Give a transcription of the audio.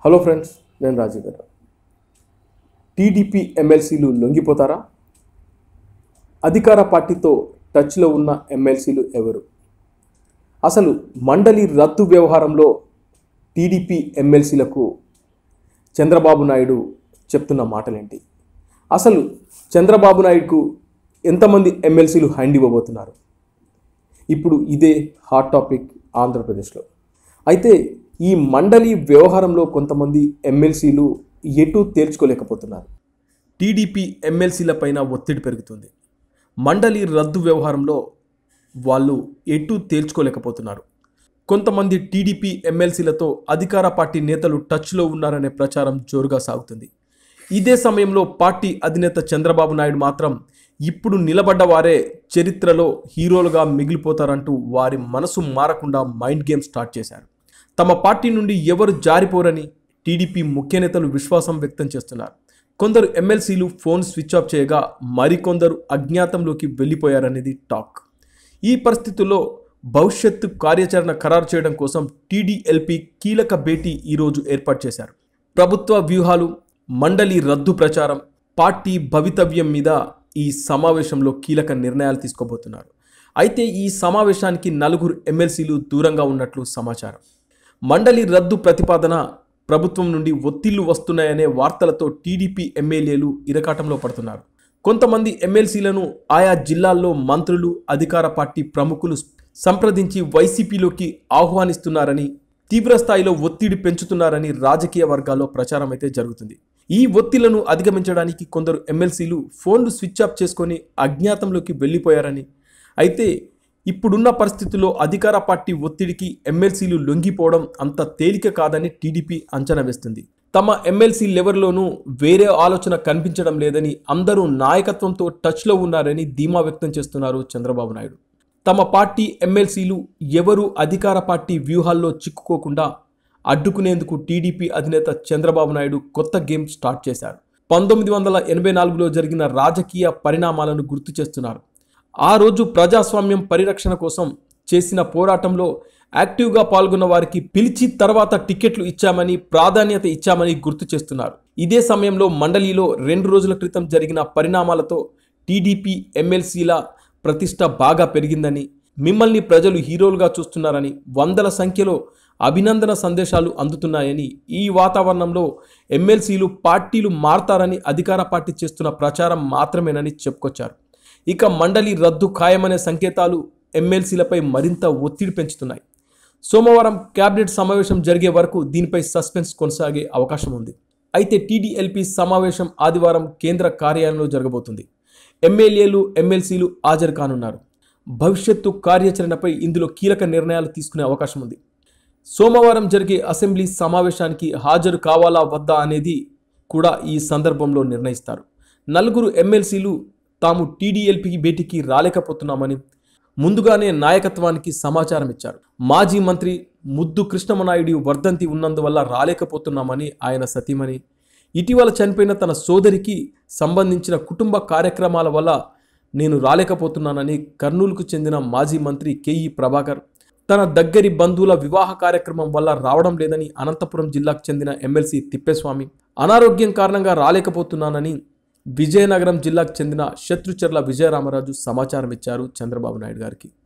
hello friends నేను రాజు గారు TDP ఎమ్మెల్సీలు లొంగిపోతారా అధికార పార్టీతో టచ్లో ఉన్న ఎమ్మెల్సీలు ఎవరు అసలు మండలి రద్దు వ్యవహారంలో టీడీపీ ఎమ్మెల్సీలకు చంద్రబాబు నాయుడు చెప్తున్న మాటలేంటి అసలు చంద్రబాబు నాయుడుకు ఎంతమంది ఎమ్మెల్సీలు హ్యాండ్ ఇవ్వబోతున్నారు ఇప్పుడు ఇదే హాట్ టాపిక్ ఆంధ్రప్రదేశ్లో అయితే ఈ మండలి వ్యవహారంలో కొంతమంది ఎమ్మెల్సీలు ఎటు తేల్చుకోలేకపోతున్నారు టీడీపీ ఎమ్మెల్సీలపైన ఒత్తిడి పెరుగుతుంది మండలి రద్దు వ్యవహారంలో వాళ్ళు ఎటు తేల్చుకోలేకపోతున్నారు కొంతమంది టీడీపీ ఎమ్మెల్సీలతో అధికార పార్టీ నేతలు టచ్లో ఉన్నారనే ప్రచారం జోరుగా సాగుతుంది ఇదే సమయంలో పార్టీ అధినేత చంద్రబాబు నాయుడు మాత్రం ఇప్పుడు నిలబడ్డ వారే చరిత్రలో హీరోలుగా మిగిలిపోతారంటూ వారి మనసు మారకుండా మైండ్ గేమ్ స్టార్ట్ చేశారు తమ పార్టీ నుండి ఎవరు జారిపోరని టీడీపీ ముఖ్య నేతలు విశ్వాసం వ్యక్తం చేస్తున్నారు కొందరు ఎమ్మెల్సీలు ఫోన్ స్విచ్ ఆఫ్ చేయగా మరికొందరు అజ్ఞాతంలోకి వెళ్ళిపోయారనేది టాక్ ఈ పరిస్థితుల్లో భవిష్యత్తు కార్యాచరణ ఖరారు చేయడం కోసం టీడీఎల్పీ కీలక భేటీ ఈరోజు ఏర్పాటు చేశారు ప్రభుత్వ వ్యూహాలు మండలి రద్దు ప్రచారం పార్టీ భవితవ్యం మీద ఈ సమావేశంలో కీలక నిర్ణయాలు తీసుకోబోతున్నారు అయితే ఈ సమావేశానికి నలుగురు ఎమ్మెల్సీలు దూరంగా ఉన్నట్లు సమాచారం మండలి రద్దు ప్రతిపాదన ప్రభుత్వం నుండి ఒత్తిళ్లు వస్తున్నాయనే వార్తలతో టీడీపీ ఎమ్మెల్యేలు ఇరకాటంలో పడుతున్నారు కొంతమంది ఎమ్మెల్సీలను ఆయా జిల్లాల్లో మంత్రులు అధికార పార్టీ ప్రముఖులు సంప్రదించి వైసీపీలోకి ఆహ్వానిస్తున్నారని తీవ్రస్థాయిలో ఒత్తిడి పెంచుతున్నారని రాజకీయ వర్గాల్లో ప్రచారం అయితే జరుగుతుంది ఈ ఒత్తిళ్లను అధిగమించడానికి కొందరు ఎమ్మెల్సీలు ఫోన్లు స్విచ్ ఆఫ్ చేసుకొని అజ్ఞాతంలోకి వెళ్ళిపోయారని అయితే ఇప్పుడున్న పరిస్థితుల్లో అధికార పార్టీ ఒత్తిడికి ఎమ్మెల్సీలు లొంగిపోవడం అంత తేలిక కాదని టీడీపీ అంచనా వేస్తుంది తమ ఎమ్మెల్సీ లెవెల్లోనూ వేరే ఆలోచన కనిపించడం లేదని అందరూ నాయకత్వంతో టచ్లో ఉన్నారని ధీమా వ్యక్తం చేస్తున్నారు చంద్రబాబు నాయుడు తమ పార్టీ ఎమ్మెల్సీలు ఎవరు అధికార పార్టీ వ్యూహాల్లో చిక్కుకోకుండా అడ్డుకునేందుకు టీడీపీ అధినేత చంద్రబాబు నాయుడు కొత్త గేమ్ స్టార్ట్ చేశారు పంతొమ్మిది వందల ఎనభై నాలుగులో జరిగిన రాజకీయ పరిణామాలను గుర్తు చేస్తున్నారు ఆ రోజు ప్రజాస్వామ్యం పరిరక్షణ కోసం చేసిన పోరాటంలో యాక్టివ్గా పాల్గొన్న వారికి పిలిచి తర్వాత టికెట్లు ఇచ్చామని ప్రాధాన్యత ఇచ్చామని గుర్తు చేస్తున్నారు ఇదే సమయంలో మండలిలో రెండు రోజుల క్రితం జరిగిన పరిణామాలతో టీడీపీ ఎమ్మెల్సీల ప్రతిష్ట బాగా పెరిగిందని మిమ్మల్ని ప్రజలు హీరోలుగా చూస్తున్నారని వందల సంఖ్యలో అభినందన సందేశాలు అందుతున్నాయని ఈ వాతావరణంలో ఎమ్మెల్సీలు పార్టీలు మారతారని అధికార పార్టీ చేస్తున్న ప్రచారం మాత్రమేనని చెప్పుకొచ్చారు ఇక మండలి రద్దు ఖాయమనే సంకేతాలు ఎమ్మెల్సీలపై మరింత ఒత్తిడి పెంచుతున్నాయి సోమవారం కేబినెట్ సమావేశం జరిగే వరకు దీనిపై సస్పెన్స్ కొనసాగే అవకాశం ఉంది అయితే టీడీఎల్పీ సమావేశం ఆదివారం కేంద్ర కార్యాలయంలో జరగబోతుంది ఎమ్మెల్యేలు ఎమ్మెల్సీలు హాజరు కానున్నారు భవిష్యత్తు కార్యాచరణపై ఇందులో కీలక నిర్ణయాలు తీసుకునే అవకాశం ఉంది సోమవారం జరిగే అసెంబ్లీ సమావేశానికి హాజరు కావాలా వద్దా అనేది కూడా ఈ సందర్భంలో నిర్ణయిస్తారు నలుగురు ఎమ్మెల్సీలు తాము టీడీఎల్పీ భేటీకి రాలేకపోతున్నామని ముందుగానే నాయకత్వానికి సమాచారం ఇచ్చారు మాజీ మంత్రి ముద్దు కృష్ణమనాయుడు వర్ధంతి ఉన్నందువల్ల రాలేకపోతున్నామని ఆయన సతీమణి ఇటీవల చనిపోయిన తన సోదరికి సంబంధించిన కుటుంబ కార్యక్రమాల వల్ల నేను రాలేకపోతున్నానని కర్నూలుకు చెందిన మాజీ మంత్రి కేఈ ప్రభాకర్ తన దగ్గరి బంధువుల వివాహ కార్యక్రమం వల్ల రావడం లేదని అనంతపురం జిల్లాకు చెందిన ఎమ్మెల్సీ తిప్పేస్వామి అనారోగ్యం కారణంగా రాలేకపోతున్నానని విజయనగరం జిల్లాకు చెందిన శత్రుచర్ల విజయరామరాజు సమాచారం ఇచ్చారు చంద్రబాబు నాయుడు గారికి